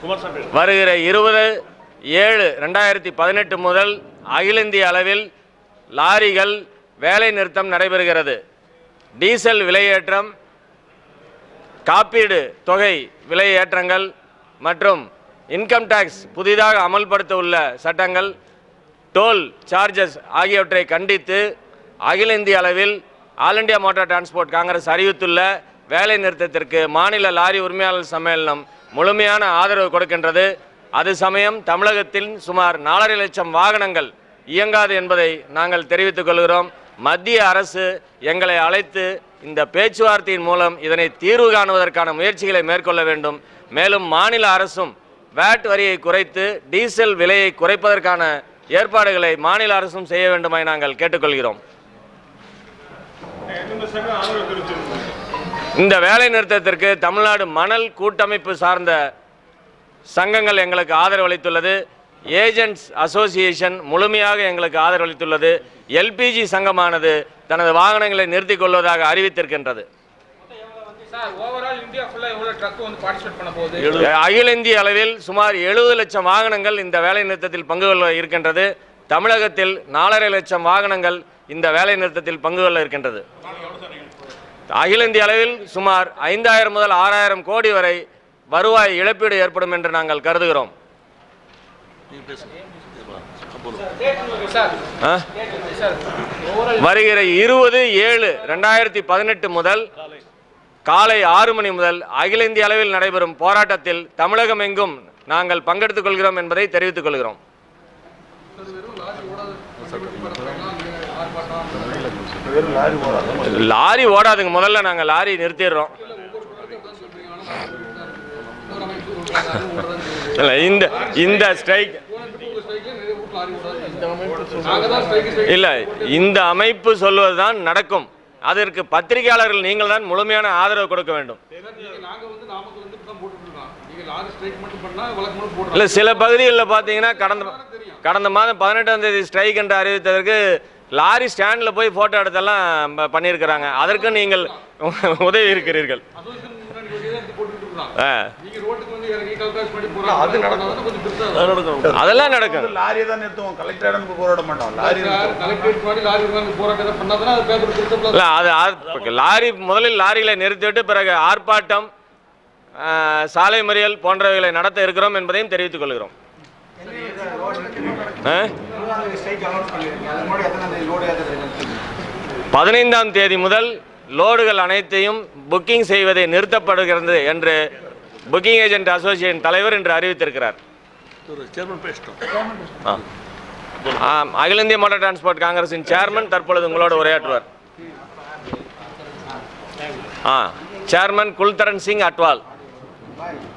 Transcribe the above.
வருகிற இருபது ஏழு ரெண்டாயிரத்தி பதினெட்டு முதல் அகில இந்திய அளவில் லாரிகள் வேலை நிறுத்தம் நடைபெறுகிறது டீசல் விலையேற்றம் காப்பீடு தொகை விலை ஏற்றங்கள் மற்றும் இன்கம் டேக்ஸ் புதிதாக அமல்படுத்த உள்ள சட்டங்கள் டோல் சார்ஜஸ் ஆகியவற்றை கண்டித்து அகில இந்திய அளவில் all India motor transport congress அறிவித்துள்ள வேலை நிறுத்தத்திற்கு மாநில லாரி உரிமையாளர் சம்மேளனம் முழுமையான ஆதரவு கொடுக்கின்றது அது சமயம் தமிழகத்தில் சுமார் நாலரை லட்சம் வாகனங்கள் இயங்காது என்பதை நாங்கள் தெரிவித்துக் கொள்கிறோம் மத்திய அரசு எங்களை அழைத்து இந்த பேச்சுவார்த்தையின் மூலம் இதனை தீர்வு காணுவதற்கான முயற்சிகளை மேற்கொள்ள வேண்டும் மேலும் மாநில அரசும் வேட் வரியை குறைத்து டீசல் விலையை குறைப்பதற்கான ஏற்பாடுகளை மாநில அரசும் செய்ய வேண்டுமாய் நாங்கள் கேட்டுக்கொள்கிறோம் இந்த வேலை நிறுத்தத்திற்கு தமிழ்நாடு மணல் கூட்டமைப்பு சார்ந்த சங்கங்கள் எங்களுக்கு ஆதரவு அளித்துள்ளது ஏஜென்ட்ஸ் அசோசியேஷன் முழுமையாக எங்களுக்கு ஆதரவு அளித்துள்ளது எல்பிஜி சங்கமானது தனது வாகனங்களை நிறுத்திக் கொள்வதாக அறிவித்திருக்கின்றது சார் ஓவரால் இந்தியா ஃபுல்லா எவ்வளவு ட்ரக் வந்து பார்ட்டிசிபேட் பண்ண போகுது அகில இந்திய அளவில் சுமார் எழுபது லட்சம் வாகனங்கள் இந்த வேலை நிறுத்தத்தில் பங்கு கொள்ள இருக்கின்றது தமிழகத்தில் நாலரை லட்சம் வாகனங்கள் இந்த வேலை நிறுத்தத்தில் பங்கு கொள்ள இருக்கின்றது அகில இந்திய அளவில் சுமார் ஐந்தாயிரம் முதல் ஆறாயிரம் கோடி வரை வருவாய் இழப்பீடு ஏற்படும் என்று நாங்கள் கருதுகிறோம் சார் ஆ? சார் ஓவரால் வருகிற இருபது ஏழு ரெண்டாயிரத்தி பதினெட்டு முதல் காலை ஆறு மணி முதல் அகில இந்திய அளவில் நடைபெறும் போராட்டத்தில் தமிழகம் எங்கும் நாங்கள் பங்கெடுத்துக் கொள்கிறோம் என்பதை தெரிவித்துக் கொள்கிறோம் லாரி ஓடாதுங்க முதல்ல நாங்கள் லாரி நிறுத்திடுறோம் இல்ல இந்த இந்த ஸ்ட்ரைக் இல்ல இந்த அமைப்பு சொல்வதுதான் நடக்கும் அதற்கு பத்திரிகையாளர்கள் நீங்கள் தான் முழுமையான ஆதரவு கொடுக்க வேண்டும் நாங்க வந்து நாமக்கல் வந்து இப்பதான் போட்டுட்டு இருக்கோம் நீங்க லாரி ஸ்ட்ரைக் மட்டும் பண்ணா வழக்கு மட்டும் போடுறோம் இல்ல சில பகுதிகளில் பார்த்தீங்கன்னா கடந்த கடந்த மாதம் பதினெட்டாம் தேதி ஸ்ட்ரைக் என்று அறிவித்ததற்கு லாரி ஸ்டாண்டில் போய் ஃபோட்டோ எடுத்தெல்லாம் ப- பண்ணியிருக்கிறாங்க அதற்கு நீங்கள் உதவி இருக்கிறீர்கள் அசோசியேஷன் முன்னாடி வெளியே தான் எடுத்து போட்டுட்டு இருக்கோம் ஆ, நீங்க ரோட்டுக்கு வந்து இறங்கி கல்காஸ் பண்ணி போறாங்க அது நடக்கும் கொஞ்சம் பெருசா அதெல்லாம் நடக்கும் லாரியை தான் நிறுத்துவோம் கலெக்டர் இடம் போராட மாட்டோம் லாரி நிறுத்துவோம். கலெக்டரேட் முன்னாடி லாரி உட்கார்ந்து போராட்டம் பண்ணாதான் அது பேப்பர் பெருசா இல்லை அது ஆர்- லாரி முதலில் லாரிகளை நிறுத்திவிட்டு பிறகு ஆர்ப்பாட்டம் ஆ, சாலை மறியல் போன்றவைகளை நடத்த இருக்கிறோம் என்பதையும் தெரிவித்துக் கொள்கிறோம் ஆ? பதினைந்தாம் தேதி முதல் லோடுகள் அனைத்தையும் புக்கிங் செய்வதை நிறுத்தப்படுகிறது என்று புக்கிங் ஏஜென்ட் அசோசியேஷன் தலைவர் இன்று அறிவித்திருக்கிறார் ஆ. ஆம், அகில இந்திய மோட்டார் டிரான்ஸ்போர்ட் காங்கிரசின் சேர்மன் தற்பொழுது உங்களோடு உரையாற்றுவார் ஆ சேர்மன் குல்தரன் சிங் அட்வால்